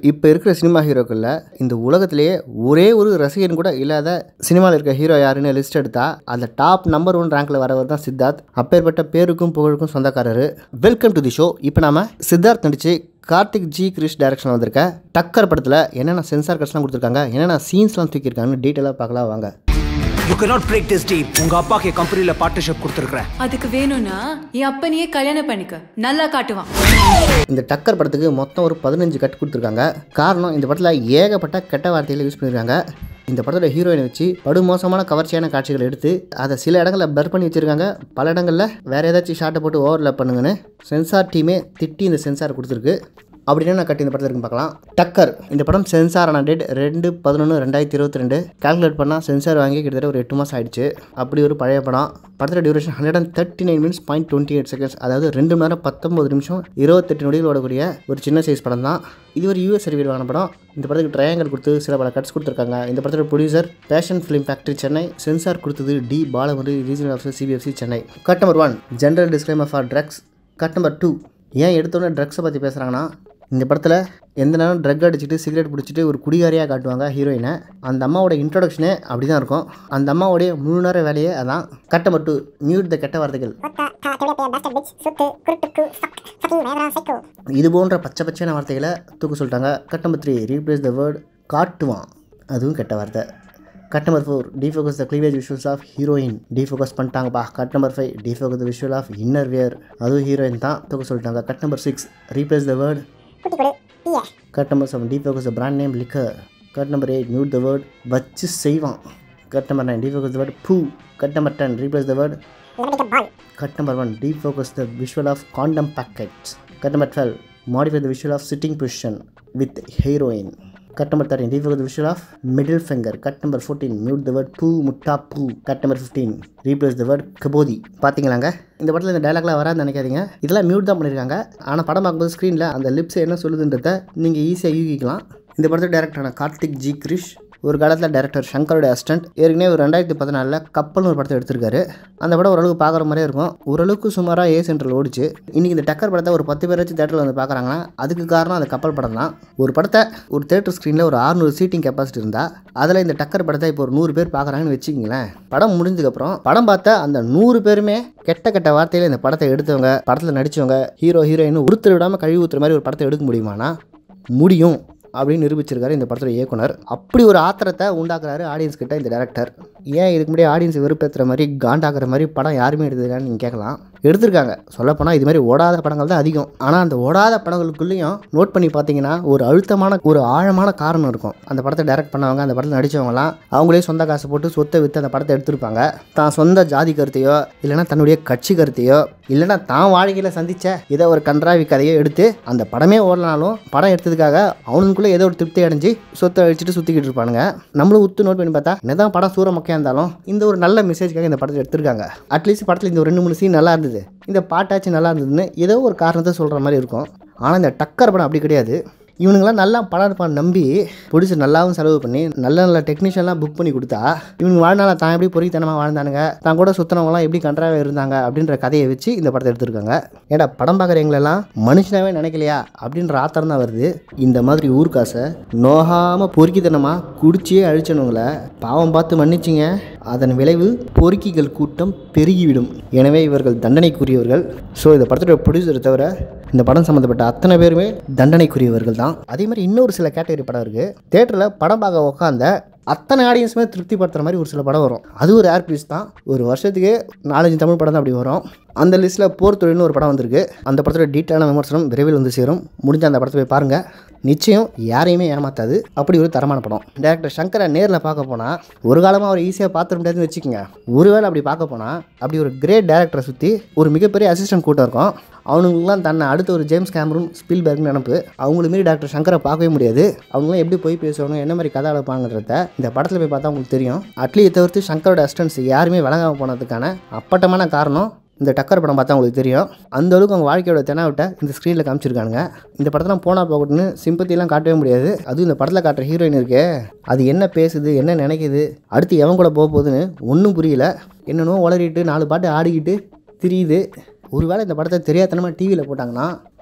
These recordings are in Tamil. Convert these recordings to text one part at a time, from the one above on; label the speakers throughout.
Speaker 1: இப்போ இருக்கிற சினிமா ஹீரோக்களில் இந்த உலகத்திலேயே ஒரே ஒரு ரசிகன் கூட இல்லாத சினிமாவில் இருக்க ஹீரோ யாருன்னு லிஸ்ட் எடுத்தா அந்த டாப் நம்பர் ஒன் ரேங்க்ல வரவர் தான் சித்தார்த் அப்பேற்பட்ட பேருக்கும் புகழுக்கும் சொந்தக்காரரு வெல்கம் டு தி ஷோ இப்போ நாம சித்தார்த் நடிச்சு கார்த்திக் ஜி கிரிஷ் டைரக்ஷன் வந்திருக்க டக்கர் படத்தில் என்னென்ன சென்சார் கட்ஸ்லாம் கொடுத்துருக்காங்க என்னென்ன சீன்ஸ்லாம் தூக்கியிருக்காங்கன்னு டீட்டெயிலாக பார்க்கலாம் வாங்க
Speaker 2: you cannot break this deal உங்க அப்பாக்கு என் கம்பெனில பார்ட்னர்ஷிப் கொடுத்துருக்கேன்
Speaker 3: அதுக்கு வேணும்னா என் அப்பனையே கல்யாணம் பண்ணிக்க நல்லா காட்டுவான்
Speaker 1: இந்த டக்கர் படத்துக்கு மொத்தம் ஒரு பதினஞ்சு கட் கொடுத்துருக்காங்க காரணம் இந்த படத்தில் ஏகப்பட்ட கெட்ட வார்த்தைகளை யூஸ் பண்ணியிருக்காங்க இந்த படத்தோட ஹீரோயினை வச்சு படுமோசமான கவர்ச்சியான காட்சிகளை எடுத்து அதை சில இடங்களில் பிளர் பண்ணி வச்சுருக்காங்க பல இடங்களில் வேறு ஏதாச்சும் ஷார்ட்டை போட்டு ஓவர்லேப் பண்ணுங்கன்னு சென்சார் டீமே திட்டி இந்த சென்சார் கொடுத்துருக்கு அப்படி என்ன கட்டி இந்த படத்தில் இருக்குன்னு பார்க்கலாம் டக்கர் இந்த படம் சென்சார் ஆன டேட் ரெண்டு பதினொன்று ரெண்டாயிரத்தி இருபத்தி ரெண்டு கால்குலேட் பண்ணால் சென்சார் வாங்கி கிட்டத்தட்ட ஒரு எட்டு மாதம் ஆயிடுச்சு அப்படி ஒரு பழைய படம் படத்தோட duration hundred and thirty nine minutes point twenty eight seconds அதாவது ரெண்டு மணி நேரம் பத்தொம்பது நிமிஷம் இருபத்தெட்டு நொடிகள் ஓடக்கூடிய ஒரு சின்ன சைஸ் படம் தான் இது ஒரு யூஎஸ் சர்வீவான படம் இந்த படத்துக்கு ட்ரையாங்கல் கொடுத்து சில பல கட்ஸ் கொடுத்துருக்காங்க இந்த படத்தோட producer Passion film factory Chennai censor கொடுத்தது டி பாலமுரு regional officer CBFC Chennai cut number one general disclaimer for drugs cut number two ஏன் எடுத்தோடனே ட்ரக்ஸை பற்றி பேசுகிறாங்கன்னா இந்த படத்தில் எந்த நேரம் ட்ரக் அடிச்சுட்டு சிகரெட் பிடிச்சிட்டு ஒரு குடிகாரியாக காட்டுவாங்க ஹீரோயினை அந்த அம்மாவோட இன்ட்ரோடக்ஷனே அப்படி தான் இருக்கும் அந்த அம்மாவோடைய முழு நேர வேலையே அதான் கட்ட மட்டும் மியூட் த கெட்ட வார்த்தைகள்
Speaker 4: ஒத்த தா துளப்பைய பஸ்டர் பிட்ச் சுத்து குருட்டுக்கு ஃபக் ஃபக்கிங் மேவரா சைக்கோ
Speaker 1: இது போன்ற பச்சை பச்சையான வார்த்தைகளை தூக்க சொல்லிட்டாங்க cut number three replace the word காட்டுவான் அதுவும் கெட்ட வார்த்தை cut number four defocus the cleavage visuals of heroine defocus பண்ணிட்டாங்கப்பா cut number five defocus the visual of inner wear அதுவும் ஹீரோயின் தான் தூக்க சொல்லிட்டாங்க cut number six replace the word
Speaker 4: குட்டி கொடு பிய
Speaker 1: cut number seven defocus the brand name liquor cut number eight mute the word வச்சு செய்வான் cut number nine defocus the word பூ cut number ten replace the word
Speaker 4: லெமனிக்க பால்
Speaker 1: Cut number one, defocus the visual of condom packets. Cut number 12, modify the visual of sitting position with heroine. Cut number 13, defocus the visual of middle finger. Cut number 14, mute the word poo, mutta poo. Cut number 15, replace the word kabodi. பார்த்தீங்களாங்க இந்த படத்தில் இந்த டைலாக்லாம் வராதுன்னு நினைக்காதீங்க இதெல்லாம் மியூட் தான் பண்ணியிருக்காங்க ஆனால் படம் பார்க்கும்போது ஸ்க்ரீனில் அந்த லிப்ஸ் என்ன சொல்லுதுன்றத நீங்கள் ஈஸியாக யூகிக்கலாம் இந்த படத்தோட டேரக்டரான கார்த்திக் ஜி கிரிஷ் ஒரு காலத்தில் டைரக்டர் சங்கரோட அசிஸ்டன்ட் ஏற்கனவே ஒரு ரெண்டாயிரத்தி பதினாலில் கப்பல்னு ஒரு படத்தை எடுத்திருக்காரு அந்த படம் ஓரளவுக்கு பார்க்குற மாதிரியே இருக்கும் ஓரளவுக்கு சுமாராக ஏ சென்ட்ரல் ஓடிச்சு இன்றைக்கி இந்த டக்கர் படத்தை ஒரு பத்து பேராச்சும் தேட்டரில் வந்து பார்க்குறாங்கன்னா அதுக்கு காரணம் அந்த கப்பல் படம் தான் ஒரு படத்தை ஒரு தேட்டர் ஸ்க்ரீனில் ஒரு 600 சீட்டிங் கெப்பாசிட்டி இருந்தால் அதில் இந்த டக்கர் படத்தை இப்போ ஒரு நூறு பேர் பார்க்குறாங்கன்னு வச்சுக்கிங்களேன் படம் முடிஞ்சதுக்கப்புறம் படம் பார்த்த அந்த நூறு பேருமே கெட்ட கெட்ட வார்த்தையில் இந்த படத்தை எடுத்தவங்க படத்தில் நடித்தவங்க ஹீரோ ஹீரோயின் உறுத்தல் விடாமல் கழுவி ஊற்றுற மாதிரி ஒரு படத்தை எடுக்க முடியுமானா முடியும் அப்படின்னு நிரூபிச்சிருக்காரு இந்த படத்தோட இயக்குனர் அப்படி ஒரு ஆத்திரத்தை உண்டாக்குறாரு ஆடியன்ஸ் கிட்ட இந்த டேரக்டர் ஏன் இதுக்கு முன்னாடி ஆடியன்ஸ் வெறுப்பேற்றுற மாதிரி காண்டாக்குற மாதிரி படம் யாருமே எடுத்துருக்கான்னு நீங்கள் கேட்கலாம் எடுத்திருக்காங்க சொல்லப்போனால் இது மாதிரி ஓடாத படங்கள் தான் அதிகம் ஆனால் அந்த ஓடாத படங்களுக்குள்ளேயும் நோட் பண்ணி பார்த்தீங்கன்னா ஒரு அழுத்தமான ஒரு ஆழமான காரணம் இருக்கும் அந்த படத்தை டைரக்ட் பண்ணவங்க அந்த படத்தில் நடித்தவங்களாம் அவங்களே சொந்த காசு போட்டு சொத்தை விற்று அந்த படத்தை எடுத்திருப்பாங்க தான் சொந்த ஜாதி கருத்தையோ இல்லைன்னா தன்னுடைய கட்சி கருத்தையோ இல்லைன்னா தான் வாழ்க்கையில் சந்தித்த ஏதோ ஒரு கன்றாவி கதையோ எடுத்து அந்த படமே ஓடனாலும் படம் எடுத்ததுக்காக அவனுக்குள்ளே ஏதோ ஒரு திருப்தி அடைஞ்சு சொத்தை அழிச்சிட்டு சுற்றிக்கிட்டு இருப்பானுங்க நம்மளும் உத்து நோட் பண்ணி பார்த்தா என்னதான் படம் சூற மொக்கையாக இருந்தாலும் இந்த ஒரு நல்ல மெசேஜ்க்காக இந்த படத்தை எடுத்திருக்காங்க அட்லீஸ்ட் படத்தில் இந்த ஒரு ரெண்டு மூணு சீன் நல்லா இருந்தது இந்த பாட்டாச்சும் நல்லா இருந்ததுன்னு ஏதோ ஒரு காரணத்தை சொல்கிற மாதிரி இருக்கும் ஆனால் இந்த டக்கர் படம் அப்படி கிடையாது இவனுங்களாம் நல்லா படம் இருப்பான் நம்பி பிடிச்சி நல்லாவும் செலவு பண்ணி நல்ல நல்ல டெக்னீஷியன்லாம் புக் பண்ணி கொடுத்தா இவங்க வாழ்நாள தான் எப்படி பொறித்தனமாக வாழ்ந்தானுங்க தான் கூட சுத்தினவங்களாம் எப்படி கன்றாவே இருந்தாங்க அப்படின்ற கதையை வச்சு இந்த படத்தை எடுத்திருக்காங்க ஏடா படம் பார்க்குறவங்களெல்லாம் மனுஷனாவே நினைக்கலையா அப்படின்ற ஆத்திரம் தான் வருது இந்த மாதிரி ஊர்க்காசை நோகாமல் பொறுக்கித்தனமாக குடிச்சியே அழிச்சவங்களை பாவம் பார்த்து மன்னிச்சிங்க அதன் விளைவு பொறுக்கிகள் கூட்டம் பெருகிவிடும் எனவே இவர்கள் தண்டனைக்குரியவர்கள் ஸோ இந்த படத்தோட ப்ரொடியூசரை தவிர இந்த படம் சம்மந்தப்பட்ட அத்தனை பேருமே தண்டனைக்குரியவர்கள் தான் அதே மாதிரி இன்னொரு சில கேட்டகரி படம் இருக்குது தேட்டரில் படம் பார்க்க உட்காந்த அத்தனை ஆடியன்ஸுமே திருப்திப்படுத்துகிற மாதிரி ஒரு சில படம் வரும் அது ஒரு ஏர் பீஸ் தான் ஒரு வருஷத்துக்கு நாலஞ்சு தமிழ் படம் தான் அப்படி வரும் அந்த லிஸ்ட்டில் போர் தொழில்னு ஒரு படம் வந்திருக்கு அந்த படத்தோட டீட்டெயிலான விமர்சனம் விரைவில் வந்து சேரும் முடிஞ்ச அந்த படத்தை போய் பாருங்கள் நிச்சயம் யாரையுமே ஏமாத்தாது அப்படி ஒரு தரமான படம் டேரக்டர் சங்கரை நேரில் பார்க்க போனால் ஒரு காலமாக அவர் ஈஸியாக பார்த்துட முடியாதுன்னு வச்சுக்கோங்க ஒருவேளை அப்படி பார்க்க போனால் அப்படி ஒரு கிரேட் டேரக்டரை சுற்றி ஒரு மிகப்பெரிய அசிஸ்டன்ட் கூட்டம் இருக்கும் அவனுங்களாம் தன்னை அடுத்த ஒரு ஜேம்ஸ் கேமரூன் ஸ்பீல்பர்க்னு நினப்பு அவங்கள மாரி டாக்டர் சங்கரை பார்க்கவே முடியாது அவங்களாம் எப்படி போய் பேசணும் என்ன மாதிரி கதை அளப்பாங்கிறத இந்த படத்தில் போய் பார்த்தா உங்களுக்கு தெரியும் அட்லியை தவிர்த்து சங்கரோட அசிஸ்டன்ஸ் யாருமே வழங்காமல் போனதுக்கான அப்பட்டமான காரணம் இந்த டக்கர் படம் பார்த்தா உங்களுக்கு தெரியும் அந்த அளவுக்கு அவங்க வாழ்க்கையோட தெனாவிட்ட இந்த ஸ்க்ரீனில் காமிச்சிருக்கானுங்க இந்த படத்தெல்லாம் போனால் போகட்டுன்னு சிம்பத்திலாம் காட்டவே முடியாது அதுவும் இந்த படத்தில் காட்டுற ஹீரோயின் இருக்கே அது என்ன பேசுது என்ன நினைக்குது அடுத்து எவன் கூட போக போகுதுன்னு ஒன்றும் புரியல என்னென்னோ உளறிட்டு நாலு பாட்டு ஆடிக்கிட்டு திரியுது ஒருவேளை இந்த படத்தை தெரியாதனமாக டிவியில் போட்டாங்கன்னா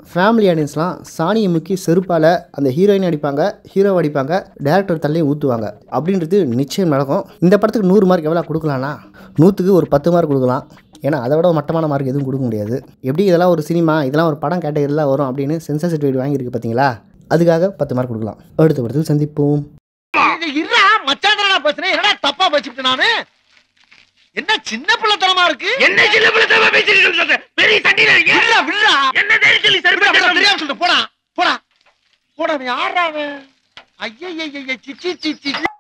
Speaker 1: ஃபேமிலி ஆடியன்ஸ்லாம் சாணியை முக்கி செருப்பால் அந்த ஹீரோயின் அடிப்பாங்க ஹீரோ அடிப்பாங்க டேரக்டர் தள்ளியும் ஊற்றுவாங்க அப்படின்றது நிச்சயம் நடக்கும் இந்த படத்துக்கு நூறு மார்க் எவ்வளோ கொடுக்கலாம்னா நூற்றுக்கு ஒரு பத்து மார்க் கொடுக்கலாம் ஏன்னா அதை விட மட்டமான மார்க் எதுவும் கொடுக்க முடியாது எப்படி இதெல்லாம் ஒரு சினிமா இதெல்லாம் ஒரு படம் கேட்டகரியில் வரும் அப்படின்னு சென்சார் சர்டிஃபிகேட் வாங்கியிருக்கு பார்த்தீங்களா அதுக்காக பத்து மார்க் கொடுக்கலாம் அடுத்த படத்தில் சந்திப்போம்
Speaker 5: இருடா மச்சாந்திரனா பேசுறேன் என்னடா தப்பா பேசிட்டு நானு என்ன சின்ன பிள்ளைத்தனமா இருக்கு என்ன சின்ன பிள்ளைத்தனமா பேசிட்டு பெரிய தண்ணியில இல்ல விடுடா என்ன தைரியம் தெரியாம சொல்லிட்டு போடா போடா போடா அவன் யாரா அவன் ஐயா சிச்சி சிச்சி